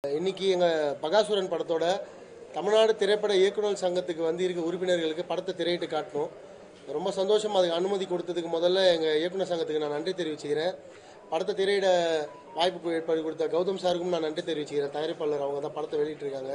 இன்னைக்கு எங்கள் பகாசுரன் படத்தோட தமிழ்நாடு திரைப்பட இயக்குனர் சங்கத்துக்கு வந்து இருக்க உறுப்பினர்களுக்கு படத்தை திரையிட்டு காட்டணும் ரொம்ப சந்தோஷம் அதுக்கு அனுமதி கொடுத்ததுக்கு முதல்ல எங்கள் இயக்குனர் சங்கத்துக்கு நான் நன்றி தெரிவிச்சுக்கிறேன் படத்தை திரையிட வாய்ப்பு ஏற்பாடு கொடுத்த கௌதம் சாருக்கும் நான் நன்றி தெரிவிச்சுக்கிறேன் தயாரிப்பாளர் அவங்க தான் படத்தை வெளியிட்டிருக்காங்க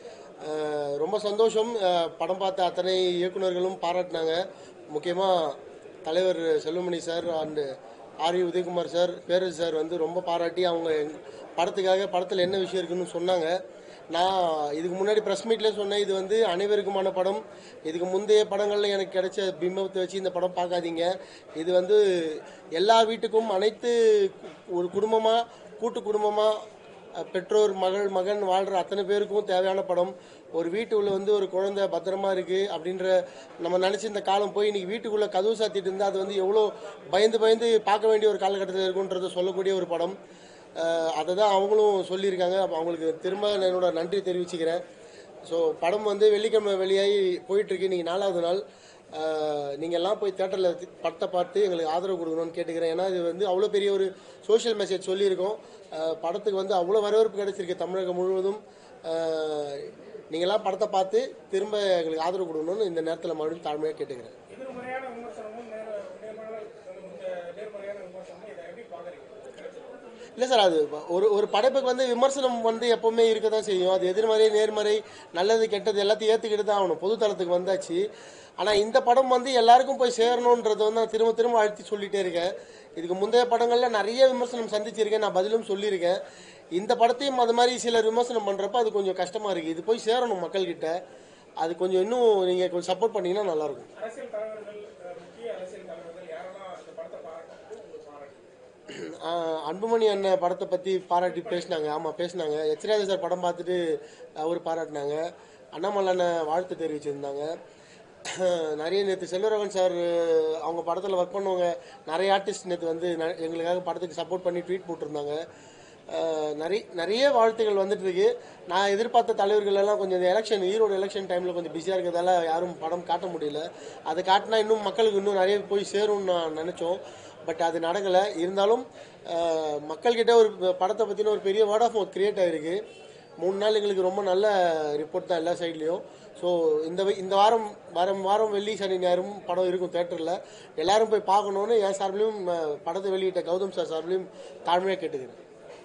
அஹ் ரொம்ப சந்தோஷம் அஹ் படம் பார்த்த அத்தனை இயக்குனர்களும் பாராட்டினாங்க முக்கியமாக தலைவர் Selvamani sir and R V Udayakumar sir Perarasu sir வந்து ரொம்ப பாராட்டி அவங்க எங்க- படத்துக்காக படத்தில் என்ன விஷயம் இருக்குன்னு சொன்னாங்க நான் இதுக்கு முன்னாடி ப்ரெஸ் மீட்லேயே சொன்னேன் இது வந்து அனைவருக்குமான படம் இதுக்கு முந்தைய படங்களில் எனக்கு கிடைச்ச பிம்பத்தை வச்சு இந்த படம் பார்க்காதீங்க இது வந்து எல்லா வீட்டுக்கும் அனைத்து கு- ஒரு குடும்பமாக கூட்டு குடும்பமாக அஹ் பெற்றோர் மகள் மகன் வாழ்கிற அத்தனை பேருக்கும் தேவையான படம் ஒரு வீட்டுக்குள்ள வந்து ஒரு குழந்தை பத்திரமா இருக்கு அப்படின்ற நம்ம நினச்சி இந்த காலம் போய் இன்னைக்கு வீட்டுக்குள்ள கதவு சாத்திட்டு இருந்தால் அது வந்து எவ்வளோ பயந்து பயந்து பார்க்க வேண்டிய ஒரு காலகட்டத்தில் இருக்குன்றத சொல்லக்கூடிய ஒரு படம் அஹ் அதை தான் அவங்களும் சொல்லியிருக்காங்க அப்ப அவங்களுக்கு திரும்ப நான் என்னோட நன்றி தெரிவிச்சுக்கிறேன் ஸோ படம் வந்து வெள்ளிக்கிழமை வெளியாகி போயிட்டுருக்கு இன்னைக்கு நாலாவது நாள் நீங்கள் எல்லாம் போய் தேட்டரில் படத்தை பார்த்து எங்களுக்கு ஆதரவு கொடுக்கணும்னு கேட்டுக்கிறேன் ஏன்னா இது வந்து அவ்வளோ பெரிய ஒரு சோஷியல் மெசேஜ் சொல்லியிருக்கோம் அஹ் படத்துக்கு வந்து அவ்வளோ வரவேற்பு கிடைச்சிருக்கு தமிழகம் முழுவதும் அஹ் நீங்கள்லாம் படத்தை பார்த்து திரும்ப எங்களுக்கு ஆதரவு கொடுக்கணும்னு இந்த நேரத்தில் மறுபடியும் தாழ்மையாக கேட்டுக்கிறேன் எதிர்மறையான விமர்சனமும் நேர நேர்மறையான இந்த நேர்மறையான விமர்சனமும் இதை எப்படி பார்க்குறீங்க இல்லை சார் அது ஒரு ஒரு படைப்புக்கு வந்து விமர்சனம் வந்து எப்பவுமே இருக்க தான் செய்யும் அது எதிர்மறை நேர்மறை நல்லது கெட்டது எல்லாத்தையும் ஏற்றுக்கிட்டு தான் ஆகணும் பொது தளத்துக்கு வந்தாச்சு ஆனால் இந்த படம் வந்து எல்லாருக்கும் போய் சேரணுன்றதை வந்து நான் திரும்ப திரும்ப அழுத்தி சொல்லிட்டே இருக்கேன் இதுக்கு முந்தைய படங்களில் நிறைய விமர்சனம் சந்திச்சிருக்கேன் நான் பதிலும் சொல்லியிருக்கேன் இந்த படத்தையும் அது மாதிரி சிலர் விமர்சனம் பண்ணுறப்ப அது கொஞ்சம் கஷ்டமாக இருக்குது இது போய் சேரணும் மக்கள்கிட்ட அது கொஞ்சம் இன்னும் நீங்கள் கொஞ்சம் சப்போர்ட் பண்ணீங்கன்னா நல்லாயிருக்கும் அரசியல் தலைவர்கள் அஹ், முக்கிய அரசியல் தலைவர்கள் யாரெல்லாம் இந்த படத்தை பாராட்டு பாராட்டு ஆஹ் அன்புமணி அண்ணன் படத்தை பற்றி பாராட்டி பேசினாங்க ஆமாம் பேசினாங்க எச்ராஜா சார் படம் பார்த்துட்டு அவர் பாராட்டினாங்க அண்ணாமலை அண்ணன் வாழ்த்து தெரிவிச்சிருந்தாங்க நிறைய நேற்று செல்வராகவன் சார் அவங்க படத்தில் ஒர்க் பண்ணவங்க நிறைய ஆர்டிஸ்ட் நேற்று வந்து ந- எங்களுக்காக படத்துக்கு சப்போர்ட் பண்ணி ட்வீட் போட்டிருந்தாங்க ஆஹ் நிறைய நிறைய வாழ்த்துகள் வந்துட்டு இருக்கு நான் எதிர்பார்த்த தலைவர்கள் எல்லாம் கொஞ்சம் இந்த எலெக்ஷன் ஈரோடு எலெக்ஷன் டைமில் கொஞ்சம் பிஸியாக இருக்கிறதால யாரும் படம் காட்ட முடியல அதை காட்டினா இன்னும் மக்களுக்கு இன்னும் நிறைய போய் சேரும்னு நான் நினச்சோம் பட் அது நடக்கலை இருந்தாலும் ஆஹ் மக்கள்கிட்ட ஒரு படத்தை பற்றின ஒரு பெரிய வேர்ட் ஆஃப் மவுத் கிரியேட் ஆகிருக்கு மூணு நாள் எங்களுக்கு ரொம்ப நல்ல ரிப்போர்ட் தான் எல்லா சைட்லேயும் ஸோ இந்த வி- இந்த வாரம் வாரம் வாரம் வெள்ளி சனி ஞாயிறும் படம் இருக்கும் தேட்டரில் எல்லாரும் போய் பார்க்கணுன்னு என் சார்பிலையும் ஆஹ் படத்தை வெளியிட்ட கௌதம் சார் சார்பிலையும் தாழ்மையாக கேட்டுக்கிறேன்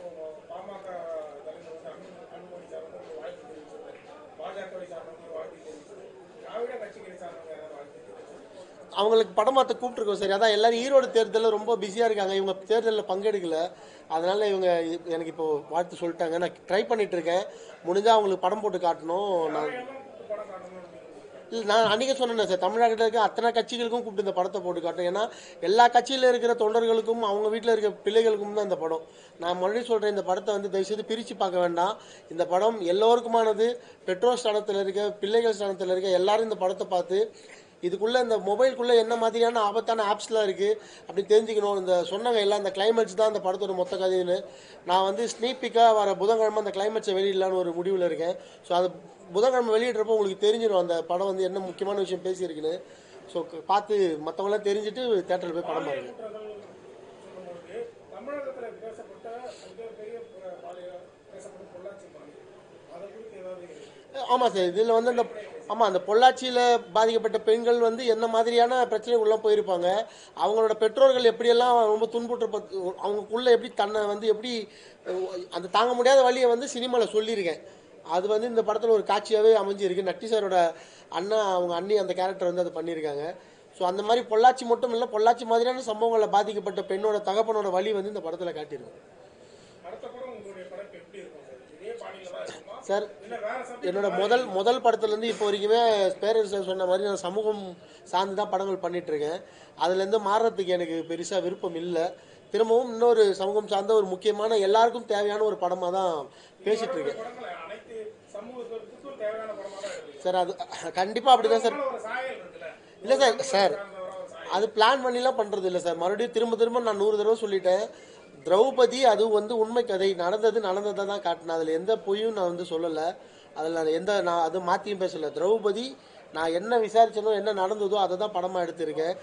பாமக தலைவர் வந்து அன்பு அன்புமணி சார் வந்து ஒரு வாழ்த்து தெரிவிச்சிருக்காரு பாஜகவை சார்ந்தவங்க வாழ்த்து தெரிவிச்சது திராவிட கட்சிகளை சார்ந்தவங்க யாராவது வாழ்த்து தெரிவிச்சிருக்காங்க அவங்களுக்கு படம் மாற்ற கூப்பிட்டுருக்கோம் சரி அதான் எல்லாரும் ஈரோடு தேர்தலில் ரொம்ப பிஸியாக இருக்காங்க இவங்க தேர்தலில் பங்கெடுக்கல அதனால இவங்க இ- எனக்கு இப்போ வாழ்த்து சொல்லிட்டாங்க நான் ட்ரை பண்ணிட்டு இருக்கேன் முடிஞ்சா அவங்களுக்கு படம் போட்டு காட்டணும் நான் எல்லாம் கூப்பிட்டு படம் காட்டணும்னு நீங்க இல்லை நான் அன்றைக்கி சொன்னேன் சார் தமிழ்நாட்டில் இருக்க அத்தனை கட்சிகளுக்கும் கூப்பிட்டு இந்த படத்தை போட்டு காட்டும் ஏன்னா எல்லா கட்சியில் இருக்கிற தொண்டர்களுக்கும் அவங்க வீட்டில் இருக்க பிள்ளைகளுக்கும் தான் இந்த படம் நான் மறுபடியும் சொல்கிறேன் இந்த படத்தை வந்து தயவுசெய்து பிரித்து பார்க்க வேண்டாம் இந்த படம் எல்லோருக்குமானது பெற்றோர் ஸ்தானத்தில் இருக்க பிள்ளைகள் ஸ்தானத்தில் இருக்க எல்லாரும் இந்த படத்தை பார்த்து இதுக்குள்ளே இந்த மொபைலுக்குள்ளே என்ன மாதிரியான ஆபத்தான ஆப்ஸ்லாம் இருக்குது அப்படி தெரிஞ்சுக்கணும் இந்த சொன்னாங்க எல்லாம் இந்த கிளைமேட்ஸ் தான் இந்த படத்தோட மொத்த கதைன்னு நான் வந்து ஸ்னீப்பிக்காக வர புதன்கிழமை அந்த கிளைமேட்ஸை வெளியிடலான்னு ஒரு முடிவில் இருக்கேன் ஸோ அது புதன்கிழமை வெளியிடுறப்போ உங்களுக்கு தெரிஞ்சிடும் அந்த படம் வந்து என்ன முக்கியமான விஷயம் பேசியிருக்குன்னு ஸோ பார்த்து மற்றவங்களாம் தெரிஞ்சுட்டு தேட்டரில் போய் படம் பாருங்க குற்றங்கள் சொல்லும்போது தமிழகத்தில் பேசப்பட்ட மிகப்பெரிய ப- பாலியல் பேசப்படும் பொள்ளாச்சி பாலியல் அதை குறித்து ஏதாவது ஆமாம் சார் இதில் வந்து அந்த ஆமாம் அந்த பொள்ளாச்சியில் பாதிக்கப்பட்ட பெண்கள் வந்து என்ன மாதிரியான பிரச்சனைக்குள்ளே போயிருப்பாங்க அவங்களோட பெற்றோர்கள் எப்படியெல்லாம் ரொம்ப துன்புற்ற அவங்களுக்குள்ள எப்படி தன்னை வந்து எப்படி அஹ், அந்த தாங்க முடியாத வழியை வந்து சினிமாவில் சொல்லியிருக்கேன் அது வந்து இந்த படத்தில் ஒரு காட்சியாகவே அமைஞ்சிருக்கு நட்டி சாரோட அண்ணா அவங்க அண்ணி அந்த கேரக்டர் வந்து அதை பண்ணியிருக்காங்க ஸோ அந்த மாதிரி பொள்ளாச்சி மட்டும் இல்லை பொள்ளாச்சி மாதிரியான சம்பவங்களில் பாதிக்கப்பட்ட பெண்ணோட தகப்பனோட வழி வந்து இந்த படத்தில் காட்டியிருக்கு அடுத்த படம் உங்களுடைய படைப்பு எப்படி இருக்கும் சார் இதே பாணியில தான் இருக்குமா சார் இல்ல வேற சப்ஜெக்ட் என்னோட முதல் முதல் படத்துலேருந்து இப்போ வரைக்குமே பேரரசர் சொன்ன மாதிரி நான் சமூகம் சார்ந்து தான் படங்கள் பண்ணிட்டு இருக்கேன் அதுலேருந்து மாறுறதுக்கு எனக்கு பெருசாக விருப்பம் இல்லை திரும்பவும் இன்னொரு சமூகம் சார்ந்த ஒரு முக்கியமான எல்லாருக்கும் தேவையான ஒரு படமாக தான் பேசிட்டு இருக்கேன் படங்களை அனைத்து சமூகத்துக்கும் தேவையான படமா தான் இருக்கு சார் அது கண்டிப்பாக அப்படி தான் சார் ஒரு சாயல் இருக்குல்ல இல்லை சார் சார் அந்த ஒரு சாயல் அது பிளான் பண்ணிலாம் பண்ணுறது இல்லை சார் மறுபடியும் திரும்ப திரும்ப நான் நூறு தடவை சொல்லிட்டேன் திரௌபதி அது வந்து உண்மை கதை நடந்தது நடந்ததை தான் காட்டினேன் அதில் எந்த பொய்யும் நான் வந்து சொல்லலை அதில் நான் எந்த நான் அது மாற்றியும் பேசலை திரௌபதி நான் என்ன விசாரிச்சனோ என்ன நடந்ததோ அதை தான் படமாக எடுத்திருக்கேன்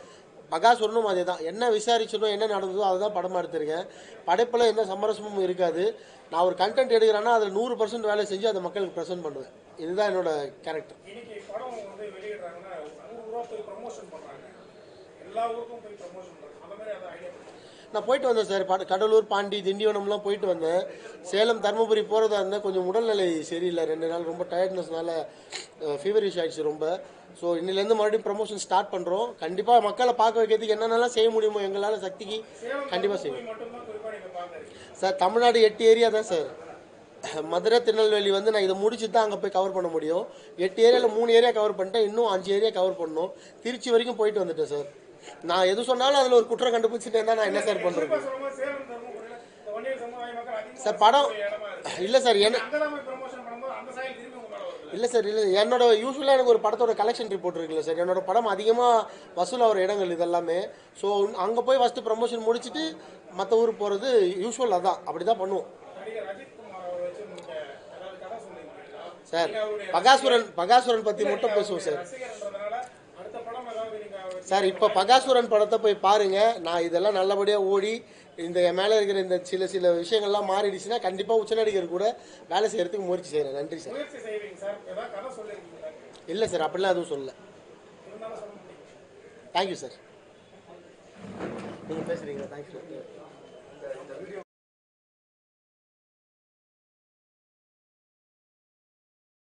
பகாசுரனும் அதே தான் என்ன விசாரிச்சனோ என்ன நடந்ததோ அதை தான் படமாக எடுத்திருக்கேன் படைப்பில் எந்த சமரசமும் இருக்காது நான் ஒரு கண்டென்ட் எடுக்கிறேன்னா அதில் நூறு பர்சன்ட் வேலை செஞ்சு அதை மக்களுக்கு ப்ரெசென்ட் பண்ணுவேன் இதுதான் என்னோட கேரக்டர் இன்னைக்கு படம் வந்து வெளியிடுறாங்கன்னா நூறு ரூபா போய் ப்ரமோஷன் பண்றாங்க எல்லா ஊருக்கும் போய் ப்ரமோஷன் பண்றாங்க அந்த மாதிரி அதை ஐடியா நான் போயிட்டு வந்தேன் சார் பட- கடலூர் பாண்டி திண்டிவனம்லாம் போயிட்டு வந்தேன் சேலம் தருமபுரி போகிறதா இருந்தால் கொஞ்சம் உடல்நிலை சரியில்லை ரெண்டு நாள் ரொம்ப டயர்ட்னஸ்னால ஃபீவரிஷ் ஆயிடுச்சு ரொம்ப ஸோ இன்னிலேருந்து மறுபடியும் ப்ரமோஷன் ஸ்டார்ட் பண்ணுறோம் கண்டிப்பாக மக்களை பார்க்க வைக்கிறதுக்கு என்னென்னலாம் செய்ய முடியுமோ எங்களால் சக்திக்கு கண்டிப்பாக செய்வோம் போய் மட்டும்தான் குறிப்பா நீங்க பாக்குறீங்க சார் தமிழ்நாடு எட்டு ஏரியா தான் சார் மதுரை திருநெல்வேலி வந்து நான் இதை முடிச்சு தான் அங்கே போய் கவர் பண்ண முடியும் எட்டு ஏரியாவில் மூணு ஏரியா கவர் பண்ணிட்டேன் இன்னும் அஞ்சு ஏரியா கவர் பண்ணணும் திருச்சி வரைக்கும் போயிட்டு வந்துட்டேன் சார் நான் எது சொன்னாலும் அதில் ஒரு குற்றம் கண்டுபிடிச்சிட்டேன் தான் நான் என்ன சார் பண்ணுறது குறிப்பா சொல்லும்போது சேலம் தருமபுரியில இந்த வன்னியர் சமுதாய மக்கள் அதிகமா சார் படம் கூடிய இடமா இருக்கு இல்லை சார் என்ன அங்கதான் போய் ப்ரமோஷன் பண்ணும்போது அந்த சாயல் திரும்பி உங்க மேல வருது இல்லை சார் இல்லை என்னோட யூஸ்வலாக எனக்கு ஒரு படத்தோட கலெக்ஷன் ரிப்போர்ட் இருக்குல்ல சார் என்னோட படம் அதிகமாக வசூலாகிற இடங்கள் இதெல்லாமே ஸோ அங்கே போய் ஃபஸ்ட்டு ப்ரமோஷன் முடிச்சுட்டு மற்ற ஊருக்கு போகிறது யூஸ்வல் அதான் அப்படி தான் பண்ணுவோம் நடிகர் அஜித் குமார் அவரை வச்சு நீங்க ஏதாவது கதை சொல்லிருக்கீங்களா சார் பகாசுரன் பகாசுரன் பற்றி மட்டும் பேசுவோம் சார் ரசிகர்ன்றதுனால அடுத்த படம் ஏதாவது நீங்க வச்சு- சார் இப்போ பகாசுரன் படத்தை போய் பாருங்க நான் இதெல்லாம் நல்லபடியாக ஓடி இந்த என் மேலே இருக்கிற இந்த சில சில விஷயங்கள்லாம் மாறிடுச்சுன்னா கண்டிப்பாக உச்சநடிகர் கூட வேலை செய்யறதுக்கு முயற்சி செய்கிறேன் நன்றி சார் முயற்சி செய்வீங்க சார் ஏதாவது கதை சொல்லிருக்கீங்களா இல்லை சார் அப்படிலாம் எதுவும் சொல்லல இருந்தாலும் சொல்ல முடியும் தேங்க்யூ சார் நீங்கள் பேசுகிறீங்களா தேங்க்யூ சார்